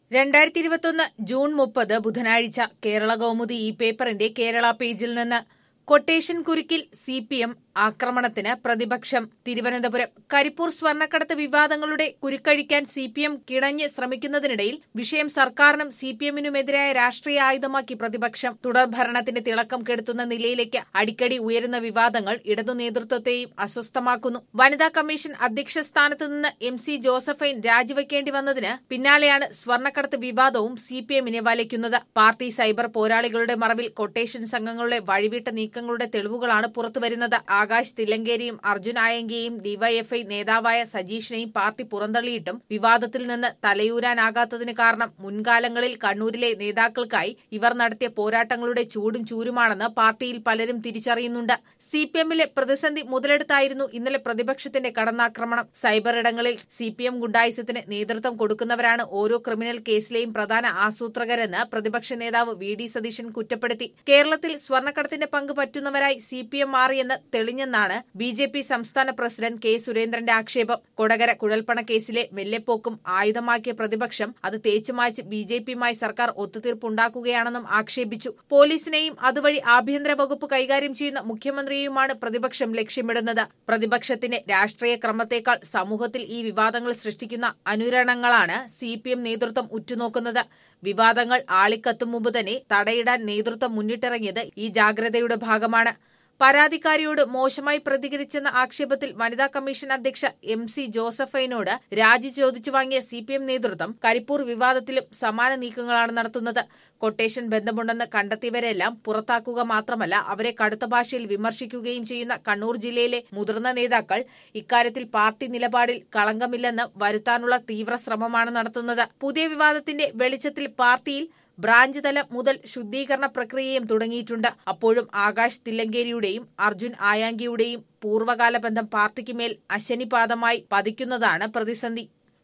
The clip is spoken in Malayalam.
രണ്ടായിരത്തി ഇരുപത്തൊന്ന് ജൂൺ മുപ്പത് ബുധനാഴ്ച കേരള കൗമുദി ഈ പേപ്പറിന്റെ കേരള പേജിൽ നിന്ന് കൊട്ടേഷൻ കുരുക്കിൽ സി പി എം ആക്രമണത്തിന് പ്രതിപക്ഷം തിരുവനന്തപുരം കരിപ്പൂർ സ്വർണ്ണക്കടത്ത് വിവാദങ്ങളുടെ കുരുക്കഴിക്കാൻ സി പി എം കിണഞ്ഞ് ശ്രമിക്കുന്നതിനിടയിൽ വിഷയം സർക്കാരിനും സി പി എമ്മിനുമെതിരായ രാഷ്ട്രീയ ആയുധമാക്കി പ്രതിപക്ഷം തുടർഭരണത്തിന്റെ തിളക്കം കെടുത്തുന്ന നിലയിലേക്ക് അടിക്കടി ഉയരുന്ന വിവാദങ്ങൾ ഇടതു നേതൃത്വത്തെയും അസ്വസ്ഥമാക്കുന്നു വനിതാ കമ്മീഷൻ അധ്യക്ഷ സ്ഥാനത്ത് നിന്ന് എം സി ജോസഫൈൻ രാജിവെക്കേണ്ടി വന്നതിന് പിന്നാലെയാണ് സ്വർണ്ണക്കടത്ത് വിവാദവും സി പി എമ്മിനെ വലയ്ക്കുന്നത് പാർട്ടി സൈബർ പോരാളികളുടെ മറവിൽ കൊട്ടേഷൻ സംഘങ്ങളുടെ വഴിവിട്ട നീക്കങ്ങളുടെ തെളിവുകളാണ് പുറത്തുവരുന്നത് ആകാശ് തില്ലങ്കേരിയും അർജുൻ ആയങ്കയെയും ഡിവൈഎഫ്ഐ നേതാവായ സജീഷിനെയും പാർട്ടി പുറന്തള്ളിയിട്ടും വിവാദത്തിൽ നിന്ന് തലയൂരാനാകാത്തതിന് കാരണം മുൻകാലങ്ങളിൽ കണ്ണൂരിലെ നേതാക്കൾക്കായി ഇവർ നടത്തിയ പോരാട്ടങ്ങളുടെ ചൂടും ചൂരുമാണെന്ന് പാർട്ടിയിൽ പലരും തിരിച്ചറിയുന്നുണ്ട് സി പി എമ്മിലെ പ്രതിസന്ധി മുതലെടുത്തായിരുന്നു ഇന്നലെ പ്രതിപക്ഷത്തിന്റെ കടന്നാക്രമണം സൈബർ ഇടങ്ങളിൽ സി പി എം ഗുണ്ടായിസത്തിന് നേതൃത്വം കൊടുക്കുന്നവരാണ് ഓരോ ക്രിമിനൽ കേസിലെയും പ്രധാന ആസൂത്രകരെന്ന് പ്രതിപക്ഷ നേതാവ് വി ഡി സതീശൻ കുറ്റപ്പെടുത്തി കേരളത്തിൽ സ്വർണ്ണക്കടത്തിന്റെ പങ്ക് പറ്റുന്നവരായി സി പി എം മാറിയെന്ന് തെളിഞ്ഞെന്നാണ് ബി ജെ പി സംസ്ഥാന പ്രസിഡന്റ് കെ സുരേന്ദ്രന്റെ ആക്ഷേപം കൊടകര കുഴൽപ്പണ കേസിലെ വെല്ലെപ്പോക്കും ആയുധമാക്കിയ പ്രതിപക്ഷം അത് തേച്ചുമാച്ച് ബി ജെ പിയുമായി സർക്കാർ ഒത്തുതീർപ്പുണ്ടാക്കുകയാണെന്നും ആക്ഷേപിച്ചു പോലീസിനെയും അതുവഴി ആഭ്യന്തര വകുപ്പ് കൈകാര്യം ചെയ്യുന്ന മുഖ്യമന്ത്രിയെയുമാണ് പ്രതിപക്ഷം ലക്ഷ്യമിടുന്നത് പ്രതിപക്ഷത്തിന്റെ രാഷ്ട്രീയ ക്രമത്തേക്കാൾ സമൂഹത്തിൽ ഈ വിവാദങ്ങൾ സൃഷ്ടിക്കുന്ന അനുരണങ്ങളാണ് സി പി എം നേതൃത്വം ഉറ്റുനോക്കുന്നത് വിവാദങ്ങൾ ആളിക്കത്തും മുമ്പ് തന്നെ തടയിടാൻ നേതൃത്വം മുന്നിട്ടിറങ്ങിയത് ഈ ജാഗ്രതയുടെ ഭാഗമാണ് പരാതിക്കാരിയോട് മോശമായി പ്രതികരിച്ചെന്ന ആക്ഷേപത്തിൽ വനിതാ കമ്മീഷൻ അധ്യക്ഷ എം സി ജോസഫൈനോട് രാജി ചോദിച്ചു വാങ്ങിയ സി പി എം നേതൃത്വം കരിപ്പൂർ വിവാദത്തിലും സമാന നീക്കങ്ങളാണ് നടത്തുന്നത് കൊട്ടേഷൻ ബന്ധമുണ്ടെന്ന് കണ്ടെത്തിയവരെല്ലാം പുറത്താക്കുക മാത്രമല്ല അവരെ കടുത്ത ഭാഷയിൽ വിമർശിക്കുകയും ചെയ്യുന്ന കണ്ണൂർ ജില്ലയിലെ മുതിർന്ന നേതാക്കൾ ഇക്കാര്യത്തിൽ പാർട്ടി നിലപാടിൽ കളങ്കമില്ലെന്ന് വരുത്താനുള്ള തീവ്ര ശ്രമമാണ് നടത്തുന്നത് പുതിയ വിവാദത്തിന്റെ വെളിച്ചത്തിൽ പാർട്ടിയിൽ ബ്രാഞ്ച് തലം മുതൽ ശുദ്ധീകരണ പ്രക്രിയയും തുടങ്ങിയിട്ടുണ്ട് അപ്പോഴും ആകാശ് തില്ലങ്കേരിയുടെയും അർജുൻ ആയാങ്കിയുടെയും പൂർവ്വകാല ബന്ധം പാർട്ടിക്ക് മേൽ അശനിപാതമായി പതിക്കുന്നതാണ് പ്രതിസന്ധി